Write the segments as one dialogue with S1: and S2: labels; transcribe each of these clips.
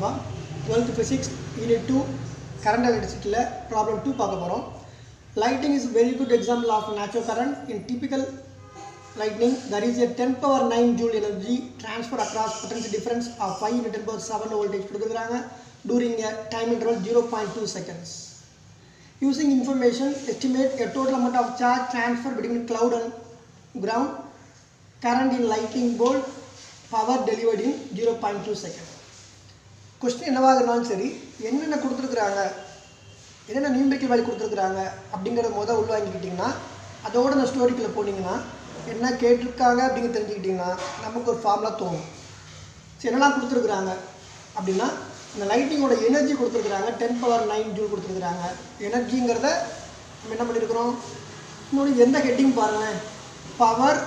S1: பார்க்கலாம்ப்பா twelfth physics unit two current எலக்ட்ரிசிட்டியில் problem two பார்க்க போகிறோம் lighting is very good example of natural current in typical lightning there is a 10 power 9 joule energy transfer across potential difference of 5 into 10 power 7 voltage கொடுக்குறாங்க during a time interval 0.2 seconds using information estimate a total amount of charge transfer between cloud and ground current in lightning bolt power delivered in 0.2 second question என்னவாக இருந்தாலும் சரி என்னென்ன கொடுத்துருக்குறாங்க என்னென்ன numerical value கொடுத்துருக்குறாங்க அப்படிங்கிறத முதல் உள்வாங்கிக்கிட்டிங்கன்னா அதோட இந்த ஸ்டோரிக்குள்ளே போனீங்கன்னா என்ன கேட்டிருக்காங்க அப்படிங்கிறது தெரிஞ்சுக்கிட்டிங்கன்னா நமக்கு ஒரு ஃபார்முலா தோணும் சரி என்னெல்லாம் கொடுத்துருக்குறாங்க அப்படின்னா இந்த லைட்டிங்கோட எனர்ஜி கொடுத்துருக்குறாங்க டென் பவர் நைன் ஜூல் கொடுத்துருக்குறாங்க எனர்ஜிங்கிறத நம்ம என்ன பண்ணியிருக்கிறோம் இன்னொன்று எந்த ஹெட்டிங் பாருங்களேன் பவர்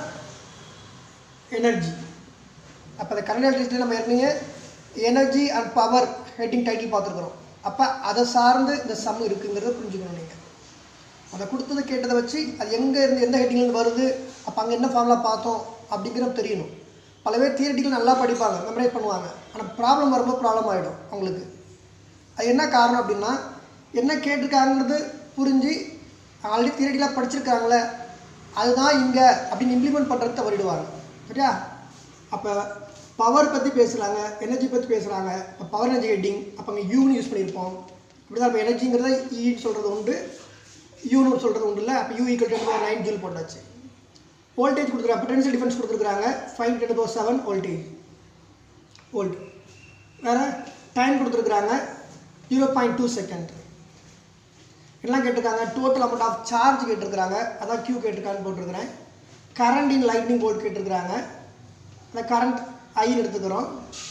S1: எனர்ஜி அப்போ அந்த கரண்ட் எலக்ட்ரிசிட்டி நம்ம ஏற்கனவே energy and power heading title பார்த்துருக்குறோம் அப்போ அதை சார்ந்து இந்த சம் இருக்குங்கிறத புரிஞ்சுக்கணும் நீங்கள் அதை கொடுத்தது கேட்டதை வச்சு அது எங்கே இருந்து எந்த ஹெட்டிங்லேருந்து வருது அப்போ அங்கே என்ன ஃபார்முலா பார்த்தோம் அப்படிங்கிறது தெரியணும் பல பேர் தியரட்டிக்கல் நல்லா படிப்பாங்க மெமரைஸ் பண்ணுவாங்க ஆனால் ப்ராப்ளம் வரும்போது ப்ராப்ளம் ஆகிடும் அவங்களுக்கு அது என்ன காரணம் அப்படின்னா என்ன கேட்டிருக்காங்கிறது புரிஞ்சு ஆல்ரெடி தியரட்டிக்கலாக படிச்சிருக்காங்களே அதுதான் இங்கே அப்படின்னு இம்ப்ளிமெண்ட் பண்ணுறது தவறிடுவாங்க சரியா அப்போ பவர் பற்றி பேசுகிறாங்க எனர்ஜி பற்றி பேசுகிறாங்க இப்போ பவர் எனர்ஜி ஹெட்டிங் அப்போ அங்கே யூன்னு யூஸ் பண்ணியிருப்போம் இப்படி தான் இப்போ எனர்ஜிங்கிறத ஈன்னு சொல்கிறது உண்டு யூன்னு சொல்கிறது உண்டு இல்லை அப்போ U equal ten power nine joule போட்டாச்சு வோல்டேஜ் கொடுத்துருக்காங்க பொட்டன்ஷியல் டிஃபரன்ஸ் கொடுத்துருக்காங்க five ten power seven voltage volt வேறு டைம் கொடுத்துருக்குறாங்க ஜீரோ பாயிண்ட் டூ செகண்ட் எல்லாம் கேட்டிருக்காங்க டோட்டல் அமௌண்ட் ஆஃப் சார்ஜ் கேட்டிருக்கிறாங்க அதான் கியூ கேட்டிருக்கான்னு போட்டிருக்கிறேன் கரண்ட் இன் லைட்னிங் போர்ட் கேட்டிருக்கிறாங்க அந்த கரண்ட் ஐன்னு எடுத்துக்கிறோம்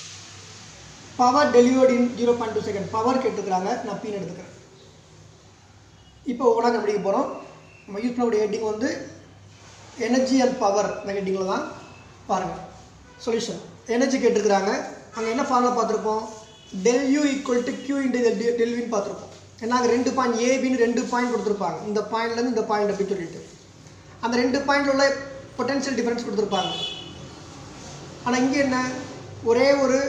S1: power delivered in zero point two second power கேட்டிருக்கிறாங்க நான் பின்னு எடுத்துக்கிறேன் இப்போ ஒவ்வொன்றா கண்டுபிடிக்க போகிறோம் நம்ம யூஸ் பண்ணக்கூடிய ஹெட்டிங் வந்து எனர்ஜி அண்ட் பவர் இந்த ஹெட்டிங்கில் தான் பாருங்கள் சொல்யூஷன் எனர்ஜி கேட்டிருக்கிறாங்க அங்கே என்ன ஃபார்முலா பார்த்துருப்போம் del U equal to Q into டெல்வின்னு பார்த்துருப்போம் ஏன்னா அங்கே ரெண்டு பாயிண்ட் ஏபின்னு ரெண்டு பாயிண்ட் கொடுத்துருப்பாங்க இந்த பாயிண்ட்லேருந்து இந்த பாயிண்ட் அப்படின்னு சொல்லிட்டு அந்த ரெண்டு பாயிண்டில் உள்ள பொட்டன்ஷியல் டிஃப்ரென்ஸ் கொடுத்துருப்பாங்க ஆனால் இங்கே என்ன ஒரே ஒரு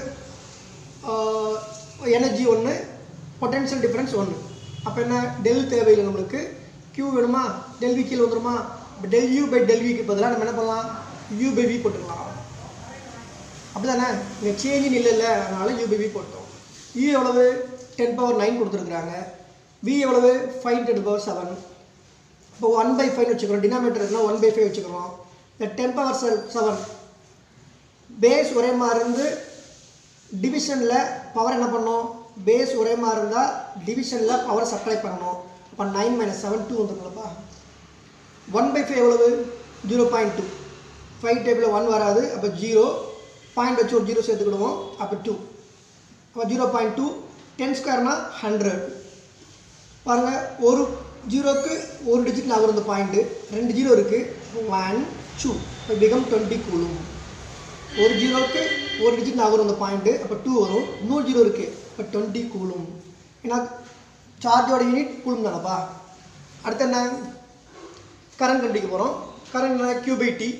S1: எனர்ஜி ஒன்று பொட்டன்ஷியல் டிஃப்ரென்ஸ் ஒன்று அப்போ என்ன டெல் தேவையில்லை நம்மளுக்கு கியூ வேணுமா டெல் வி கீழே வந்துருமா இப்போ டெல் யூ பை டெல் விக்கு பதிலாக நம்ம என்ன பண்ணலாம் யூ பை வி போட்டுக்கலாம் அப்படி தானே இங்கே சேஞ்சின் இல்லை இல்லை அதனால் யூ பை வி போட்டோம் யூ எவ்வளவு டென் பவர் நைன் கொடுத்துருக்குறாங்க வி எவ்வளவு ஃபைவ் டென் பவர் செவன் இப்போ ஒன் பை ஃபைவ் வச்சுக்கிறோம் டினாமீட்டர் இருந்தால் ஒன் பை ஃபைவ் வச்சுக்கிறோம் இந்த டென் பவர் செவன் பேஸ் ஒரே மாதிரி இருந்து டிவிஷனில் பவர் என்ன பண்ணோம் பேஸ் ஒரே மாதிரி இருந்தால் டிவிஷனில் பவர் சப்ளை பண்ணணும் அப்போ நைன் மைனஸ் செவன் டூ வந்துருங்களப்பா ஒன் பை ஃபைவ் எவ்வளவு ஜீரோ பாயிண்ட் டூ ஃபைவ் டேபிளில் ஒன் வராது அப்போ ஜீரோ பாயிண்ட் வச்சு ஒரு ஜீரோ சேர்த்துக்கிடுவோம் அப்போ டூ அப்போ ஜீரோ பாயிண்ட் டூ டென் ஸ்கொயர்னா ஹண்ட்ரட் பாருங்கள் ஒரு ஜீரோக்கு ஒரு டிஜிட் நகரும் இந்த பாயிண்ட்டு ரெண்டு ஜீரோ இருக்குது ஒன் டூ இப்போ பிகம் டுவெண்ட்டி கூலும் ஒரு ஜீரோக்கு ஒரு டிஜிட் நகரும் இந்த பாயிண்ட்டு அப்போ டூ வரும் இன்னொரு ஜீரோ இருக்குது இப்போ டுவெண்ட்டி கூலும் ஏன்னா சார்ஜோட யூனிட் கூலும் தானப்பா அடுத்து என்ன கரண்ட் கண்டிக்க போகிறோம் கரண்ட் என்ன கியூ பை டி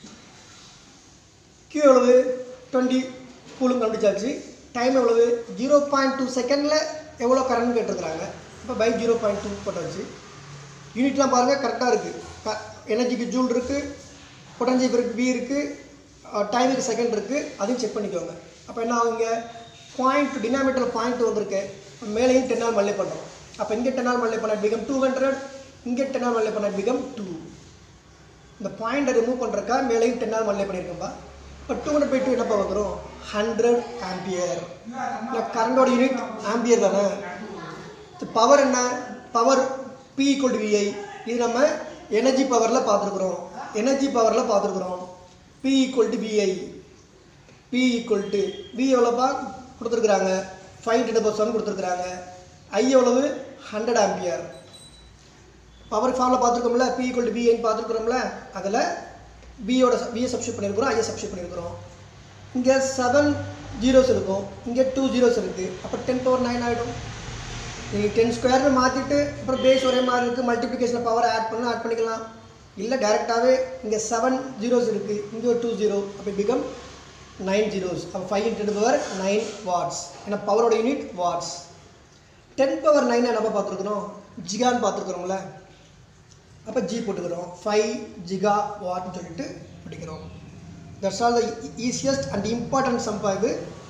S1: கியூ எவ்வளவு டுவெண்ட்டி கூலும் கண்டுச்சாச்சு டைம் எவ்வளவு ஜீரோ பாயிண்ட் டூ செகண்டில் எவ்வளோ கரண்ட் கேட்டிருக்கிறாங்க இப்போ பை ஜீரோ பாயிண்ட் டூ போட்டாச்சு யூனிட்லாம் பாருங்கள் கரெக்டாக இருக்குது க எனர்ஜிக்கு ஜூல் இருக்குது பொட்டன்ஜிக்கு இருக்குது வி இருக்குது டைமுக்கு செகண்ட் இருக்குது அதையும் செக் பண்ணிக்கோங்க அப்போ என்ன ஆகுங்க பாயிண்ட் டினாமீட்டர் பாயிண்ட் வந்திருக்கு மேலேயும் டென் நாள் மல்லே பண்ணுறோம் அப்போ இங்கே டென் நாள் மல்லே பண்ண பிகம் டூ ஹண்ட்ரட் இங்கே டென் நாள் மல்லே பண்ண பிகம் டூ இந்த பாயிண்ட்டை ரிமூவ் பண்ணுறக்கா மேலேயும் டென் நாள் மல்லே பண்ணியிருக்கேன்ப்பா இப்போ டூ ஹண்ட்ரட் பை டூ என்னப்பா வந்துடும் ஹண்ட்ரட் ஆம்பியர் இல்லை கரண்டோட யூனிட் ஆம்பியர் தானே பவர் என்ன power P equal to VI இது நம்ம எனர்ஜி பவரில் பார்த்துருக்குறோம் எனர்ஜி பவரில் பார்த்துருக்குறோம் P equal to VI P equal to V எவ்வளோப்பா கொடுத்துருக்குறாங்க ஃபைவ் டென் பர்சன்ட் கொடுத்துருக்குறாங்க ஐ எவ்வளவு ஹண்ட்ரட் ஆம்பியர் பவர் ஃபார்மில் பார்த்துருக்கோம்ல பி ஈக்குவல் டு விஐன்னு பார்த்துருக்குறோம்ல அதில் வியோட வியை சப்ஸ்டியூட் பண்ணியிருக்கிறோம் ஐயை சப்ஸ்டியூட் பண்ணியிருக்கிறோம் இங்கே செவன் ஜீரோஸ் இருக்கும் இங்கே டூ ஜீரோஸ் இருக்குது அப்போ டென் பவர் நைன் ஆகிடும் நீங்கள் டென் ஸ்கொயர்னு மாற்றிட்டு அப்புறம் பேஸ் ஒரே மாதிரி இருக்குது மல்டிப்ளிகேஷனில் பவர் ஆட் பண்ணணும் ஆட் பண்ணிக்கலாம் இல்லை டேரெக்டாகவே இங்கே செவன் ஜீரோஸ் இருக்குது இங்கே ஒரு டூ ஜீரோ அப்போ பிகம் நைன் ஜீரோஸ் அப்போ five into power nine watts ஏன்னா பவரோட unit watts ten power nine என்னப்பா பார்த்துருக்குறோம் ஜிகான்னு பார்த்துருக்குறோம்ல அப்போ ஜி போட்டுக்கிறோம் ஃபைவ் ஜிகா வாட்னு சொல்லிட்டு பிடிக்கிறோம் that's all the easiest and important சம்பா இது